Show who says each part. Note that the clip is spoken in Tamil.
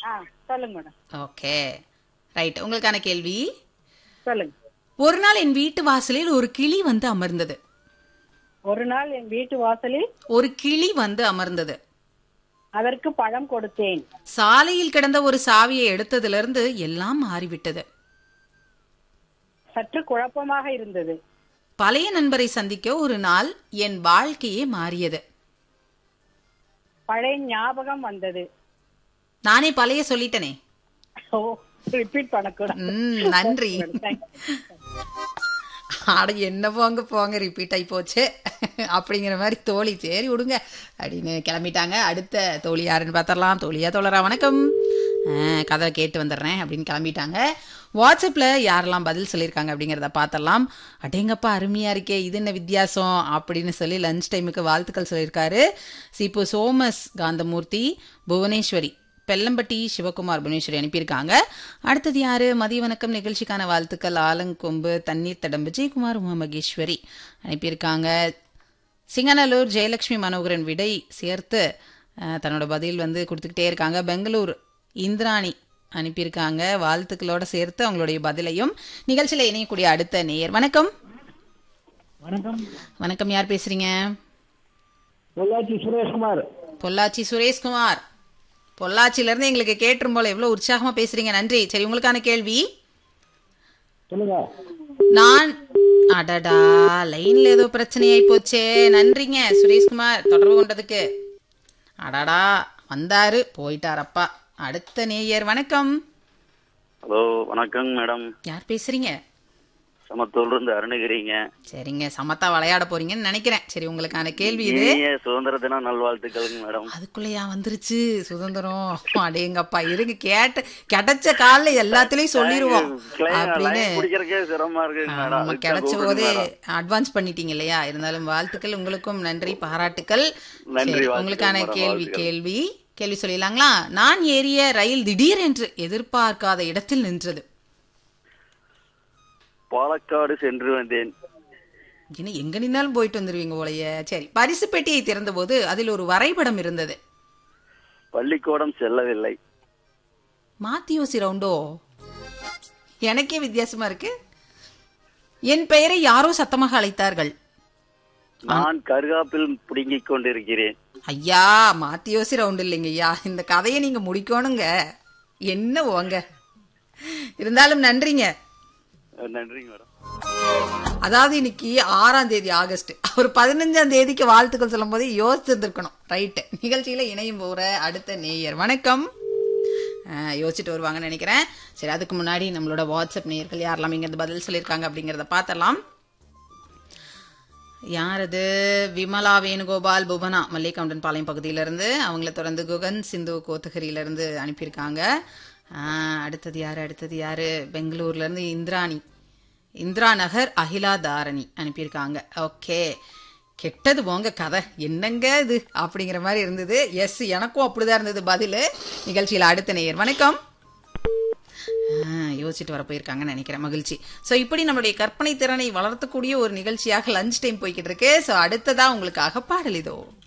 Speaker 1: ஆ சொல்லுங்க மேடம்
Speaker 2: ஓகே ரைட் உங்களுக்கான கேள்வி
Speaker 1: சொல்லுங்க
Speaker 2: ஒரு நாள் என் வீட்டு வாசலில் ஒரு கிளி வந்து அமர்ந்தது
Speaker 1: ஒரு நாள் என் வீட்டு வாசலில்
Speaker 2: ஒரு கிளி வந்து அமர்ந்தது
Speaker 1: அதற்கு பழம் கொடுத்தேன்
Speaker 2: சாலையில் கிடந்த ஒரு சாவியை எடுத்ததிலிருந்து எல்லாம் மாறிவிட்டது
Speaker 1: சற்று குழப்பமாக இருந்தது
Speaker 2: பழைய நண்பரை சந்திக்க ஒரு நாள் என் வாழ்க்கையே மாறியது
Speaker 1: பழைய ஞாபகம் வந்தது
Speaker 2: நானே பழைய சொல்லிட்டனே
Speaker 1: ஓ ரிப்பீட் பண்ணக்கூடாது
Speaker 2: ம் நன்றி அட என்ன போங்க போங்க ரிப்பீட் ஆகி போச்சு அப்படிங்கிற மாதிரி தோழி சரி விடுங்க அப்படின்னு கிளம்பிட்டாங்க அடுத்த தோழி யாருன்னு பார்த்தரலாம் தோழியா தோழரா வணக்கம் ஆ, கதை கேட்டு வந்துடுறேன் அப்படின்னு கிளம்பிட்டாங்க வாட்ஸ்அப்பில் யாரெல்லாம் பதில் சொல்லியிருக்காங்க அப்படிங்கிறத பார்த்தரலாம் அடேங்கப்பா அருமையாக இருக்கே இது என்ன வித்தியாசம் அப்படின்னு சொல்லி லஞ்ச் டைமுக்கு வாழ்த்துக்கள் சொல்லியிருக்காரு இப்போ சோமஸ் காந்தமூர்த்தி புவனேஸ்வரி பெல்லம்பட்டி சிவகுமார் புவனேஸ்வரி அனுப்பியிருக்காங்க அடுத்தது யாரு மதிய வணக்கம் நிகழ்ச்சிக்கான வாழ்த்துக்கள் ஆலங்கொம்பு தண்ணீர் தடம் விஜயகுமார் உமா மகேஸ்வரி அனுப்பியிருக்காங்க சிங்கநல்லூர் ஜெயலட்சுமி மனோகரன் விடை சேர்த்து அஹ், தன்னோட பதில் வந்து கொடுத்துக்கிட்டே இருக்காங்க பெங்களூர் இந்திராணி அனுப்பியிருக்காங்க வாழ்த்துக்களோட சேர்த்து அவங்களுடைய பதிலையும் நிகழ்ச்சியில் இணையக்கூடிய அடுத்த நேயர் வணக்கம்
Speaker 3: வணக்கம்
Speaker 2: வணக்கம் யார் பேசுறீங்க
Speaker 3: பொள்ளாச்சி சுரேஷ்குமார்
Speaker 2: பொள்ளாச்சி சுரேஷ்குமார் பொள்ளாச்சியில இருந்து எங்களுக்கு கேட்டுரும் போல எவ்வளவு உற்சாகமா பேசுறீங்க நன்றி சரி உங்களுக்கான கேள்வி
Speaker 3: சொல்லுங்க
Speaker 2: நான் அடடா லைன்ல ஏதோ பிரச்சனையாயி போச்சே நன்றிங்க சுரேஷ்குமார் தொடர்பு கொண்டதுக்கு அடடா வந்தாரு போயிட்டாரப்பா அடுத்த நேயர் வணக்கம்
Speaker 4: ஹலோ வணக்கம் மேடம்
Speaker 2: யார் பேசுறீங்க
Speaker 4: சமத்தூர்ல இருந்து அருணகிரிங்க
Speaker 2: சரிங்க சமத்தா விளையாட போறீங்கன்னு நினைக்கிறேன் சரி உங்களுக்கான கேள்வி இது
Speaker 4: இனிய சுதந்திர தின நல்வாழ்த்துக்களுங்க மேடம்
Speaker 2: அதுக்குள்ளயா வந்துருச்சு சுதந்திரம் அடேங்கப்பா இருங்க கேட்ட கிடைச்ச காலில் எல்லாத்துலயும் சொல்லிடுவோம் அப்படின்னு
Speaker 4: லைன் பிடிக்கிறக்கே சிரமமா இருக்குங்க மேடம்
Speaker 2: ஆமா
Speaker 4: அதுக்கு
Speaker 2: கிடைச்ச
Speaker 4: தான்
Speaker 2: போதே
Speaker 4: கூப்பிடுறேன்
Speaker 2: அட்வான்ஸ் பண்ணிட்டீங்க இல்லையா இருந்தாலும் வாழ்த்துக்கள் உங்களுக்கும் நன்றி பாராட்டுக்கள்
Speaker 4: நன்றி,
Speaker 2: சரி,
Speaker 4: வாழ்த்துக்கள்
Speaker 2: உங்களுக்கான
Speaker 4: மேடம்,
Speaker 2: கேள்வி
Speaker 4: வாழ்த்துக்கள்.
Speaker 2: கேள்வி கேள்வி சொல்லிடலாங்களா நான் ஏறிய ரயில் திடீரென்று எதிர்பார்க்காத இடத்தில் நின்றது
Speaker 4: பாலக்காடு சென்று வந்தேன்
Speaker 2: என்ன எங்க நின்னாலும் போயிட்டு வந்துருவீங்க போலயே சரி பரிசு பெட்டியை திறந்தபோது அதில் ஒரு வரைபடம் இருந்தது
Speaker 4: பள்ளிக்கூடம் செல்லவில்லை
Speaker 2: மாத்தி யோசி ரவுண்டோ எனக்கே வித்தியாசமா இருக்கு என் பெயரை யாரோ சத்தமாக அழைத்தார்கள்
Speaker 4: நான் கருகாப்பில் புடுங்கிக் கொண்டிருக்கிறேன்
Speaker 2: ஐயா மாத்தி யோசி ரவுண்ட் இல்லைங்க ஐயா இந்த கதையை நீங்க முடிக்கணுங்க என்ன ஓங்க இருந்தாலும் நன்றிங்க
Speaker 4: அஹ் நன்றிங்க மேடம்
Speaker 2: அதாவது இன்னைக்கு ஆறாம் தேதி ஆகஸ்ட் ஒரு பதினஞ்சாம் தேதிக்கு வாழ்த்துக்கள் சொல்லும் போதே யோசிச்சிருந்துருக்கணும் ரைட்டு நிகழ்ச்சியில இணையும் போற அடுத்த நேயர் வணக்கம் ஆஹ், யோசிச்சுட்டு வருவாங்கன்னு நினைக்கிறேன் சரி அதுக்கு முன்னாடி நம்மளோட வாட்ஸ்அப் நேயர்கள் யாரெல்லாம் இங்க இருந்து பதில் சொல்லியிருக்காங்க அப்படிங்கறத பார்த்தரலாம் யார் அது விமலா வேணுகோபால் புவனா மல்லிகவுண்டன் பாளையம் பகுதியிலிருந்து அவங்கள தொடர்ந்து குகன் சிந்து கோத்தகிரியிலிருந்து அனுப்பியிருக்காங்க ஆஹ், அடுத்தது யாரு அடுத்தது யாரு பெங்களூர்ல இருந்து இந்திராணி இந்திரா நகர் அகிலா தாரணி அனுப்பியிருக்காங்க ஓகே கெட்டது போங்க கதை என்னங்க இது அப்படிங்கிற மாதிரி இருந்தது எஸ் எனக்கும் அப்படிதான் இருந்தது பதில் நிகழ்ச்சியில் அடுத்த நேயர் வணக்கம் ஆ, யோசிச்சுட்டு வர போயிருக்காங்கன்னு நினைக்கிறேன் மகிழ்ச்சி ஸோ இப்படி நம்மளுடைய கற்பனை திறனை வளர்த்தக்கூடிய ஒரு நிகழ்ச்சியாக லஞ்ச் டைம் போய்கிட்டு இருக்கு ஸோ அடுத்ததா உங்களுக்காக பாடல் இதோ